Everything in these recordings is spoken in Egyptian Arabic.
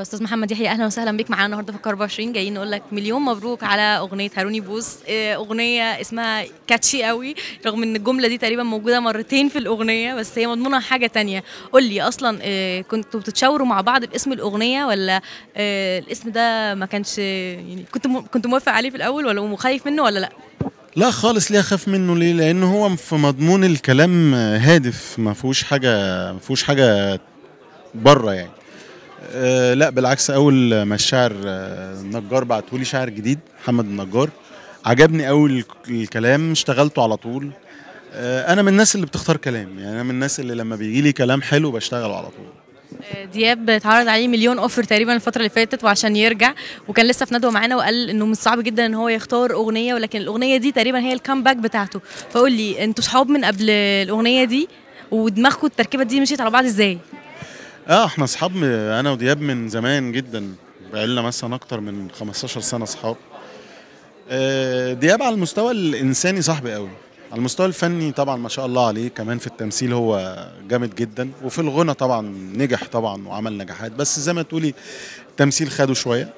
استاذ محمد يحيى اهلا وسهلا بك معانا النهارده في الكار 24 جايين نقول لك مليون مبروك على اغنيه هاروني بوس آه، اغنيه اسمها كاتشي قوي رغم ان الجمله دي تقريبا موجوده مرتين في الاغنيه بس هي مضمونه حاجه تانية قول لي اصلا آه، كنتوا بتتشاوروا مع بعض باسم الاغنيه ولا آه، الاسم ده ما كانش يعني كنت م- كنت موافق عليه في الاول ولا مخايف منه ولا لا لا خالص ليه اخاف منه ليه لان هو في مضمون الكلام هادف ما فيهوش حاجه ما فيهوش حاجه بره يعني أه لا بالعكس اول ما الشاعر آه، النجار بعتهولي شاعر جديد محمد النجار عجبني قوي الكلام اشتغلته على طول أه انا من الناس اللي بتختار كلام يعني انا من الناس اللي لما بيجي لي كلام حلو بشتغله على طول آه، دياب اتعرض عليه مليون اوفر تقريبا الفتره اللي فاتت وعشان يرجع وكان لسه في ندوه معانا وقال انه من الصعب جدا ان هو يختار اغنيه ولكن الاغنيه دي تقريبا هي الكامباك بتاعته فقول لي انتوا صحاب من قبل الاغنيه دي ودماغكم التركيبه دي مشيت على بعض ازاي اه احنا اصحاب م- انا ودياب من زمان جدا بقالنا مثلا اكتر من 15 سنه اصحاب آه، دياب على المستوى الانساني صاحبي قوي على المستوى الفني طبعا ما شاء الله عليه كمان في التمثيل هو جامد جدا وفي الغنى طبعا نجح طبعا وعمل نجاحات بس زي ما تقولي التمثيل خده شويه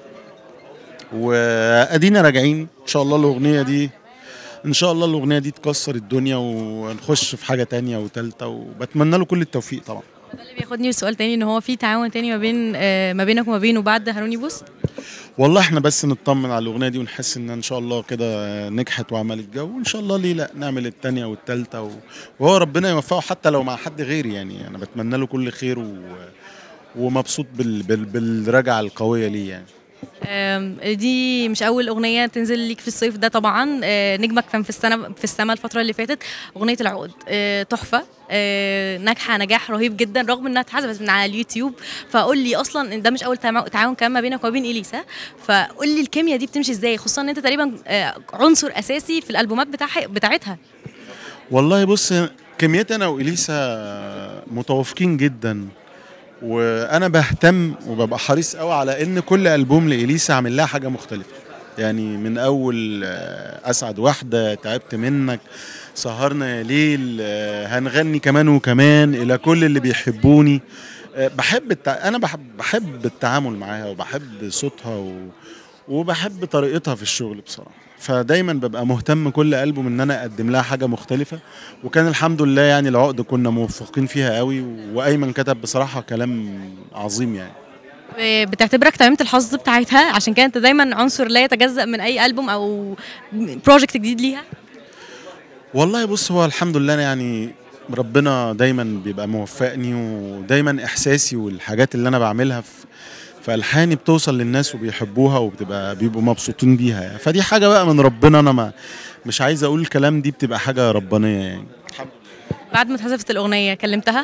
وادينا راجعين ان شاء الله الاغنيه دي ان شاء الله الاغنيه دي تكسر الدنيا ونخش في حاجه تانية وتالتة وبتمنى له كل التوفيق طبعا ده اللي بياخدني لسؤال تاني ان هو في تعاون تاني ما بين آه، ما بينك وما بينه بعد هاروني بوس والله احنا بس نطمن على الاغنيه دي ونحس ان ان شاء الله كده نجحت وعملت جو وان شاء الله ليه لا نعمل التانية والتالتة و... وهو ربنا يوفقه حتى لو مع حد غيري يعني انا بتمنى له كل خير و... ومبسوط بال... بال... بالرجعه القويه ليه يعني آم، دي مش اول اغنيه تنزل ليك في الصيف ده طبعا آه، نجمك كان في السنه في السما الفتره اللي فاتت اغنيه العقد آه، تحفه آه، ناجحه نجاح رهيب جدا رغم انها اتحذفت من على اليوتيوب فقول لي اصلا إن ده مش اول تعاون تعاون كمان ما بينك وما بين اليسا فقول لي الكيمياء دي بتمشي ازاي خصوصا ان انت تقريبا آه، عنصر اساسي في الالبومات بتاعها بتاعتها والله بص كميتي انا واليسا متوافقين جدا وانا بهتم وببقى حريص قوي على ان كل البوم لاليسا اعمل لها حاجه مختلفه يعني من اول آه، اسعد واحده تعبت منك سهرنا يا ليل آه، هنغني كمان وكمان الى كل اللي بيحبوني آه، بحب التع... انا بحب بحب التعامل معاها وبحب صوتها و... وبحب طريقتها في الشغل بصراحه فدايما ببقى مهتم كل البوم ان انا اقدم لها حاجه مختلفه وكان الحمد لله يعني العقد كنا موفقين فيها قوي وايمن كتب بصراحه كلام عظيم يعني آه، بتعتبرك تميمه الحظ بتاعتها عشان كده انت دايما عنصر لا يتجزأ من اي البوم او بروجكت جديد ليها والله بص هو الحمد لله أنا يعني ربنا دايما بيبقى موفقني ودايما احساسي والحاجات اللي انا بعملها في في الحاني بتوصل للناس وبيحبوها وبتبقى بيبقوا مبسوطين بيها يعني. فدي حاجه بقى من ربنا انا ما مش عايز اقول الكلام دي بتبقى حاجه ربانيه يعني بعد ما اتحذفت الاغنيه كلمتها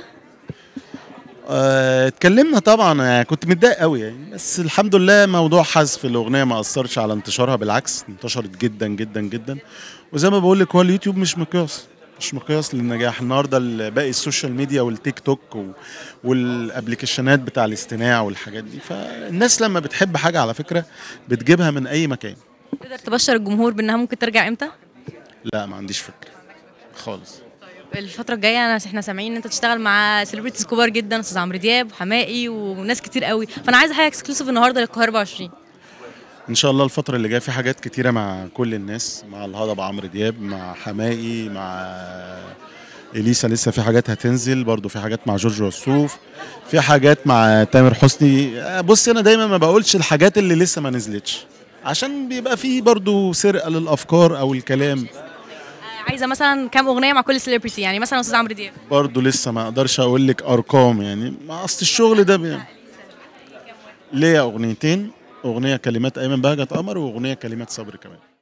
آه، اتكلمنا طبعا يعني كنت متضايق قوي يعني بس الحمد لله موضوع حذف الاغنيه ما اثرش على انتشارها بالعكس انتشرت جدا جدا جدا وزي ما بقول لك هو اليوتيوب مش مقياس مش مقياس للنجاح النهارده ال- باقي السوشيال ميديا والتيك توك و- والابلكيشنات بتاع الاستماع والحاجات دي فالناس لما بتحب حاجه على فكره بتجيبها من اي مكان تقدر تبشر الجمهور بانها ممكن ترجع امتى لا ما عنديش فكره خالص الفترة الجاية أنا احنا سامعين إن أنت تشتغل مع سيلبرتيز كبار جدا أستاذ عمرو دياب وحماقي وناس كتير قوي فأنا عايزة حاجة اكسكلوسيف النهاردة للقاهرة 24 ان شاء الله الفتره اللي جايه في حاجات كتيره مع كل الناس مع الهضبه عمرو دياب مع حماقي مع اليسا لسه في حاجات هتنزل برضو في حاجات مع جورج وسوف في حاجات مع تامر حسني بص انا دايما ما بقولش الحاجات اللي لسه ما نزلتش عشان بيبقى في برضو سرقه للافكار او الكلام عايزة مثلا كام أغنية مع كل سيلبرتي يعني مثلا أستاذ عمرو دياب برضو لسه ما اقدرش اقول لك ارقام يعني ما اصل الشغل ده بي... ليا اغنيتين اغنيه كلمات ايمن بهجت قمر واغنيه كلمات صبري كمان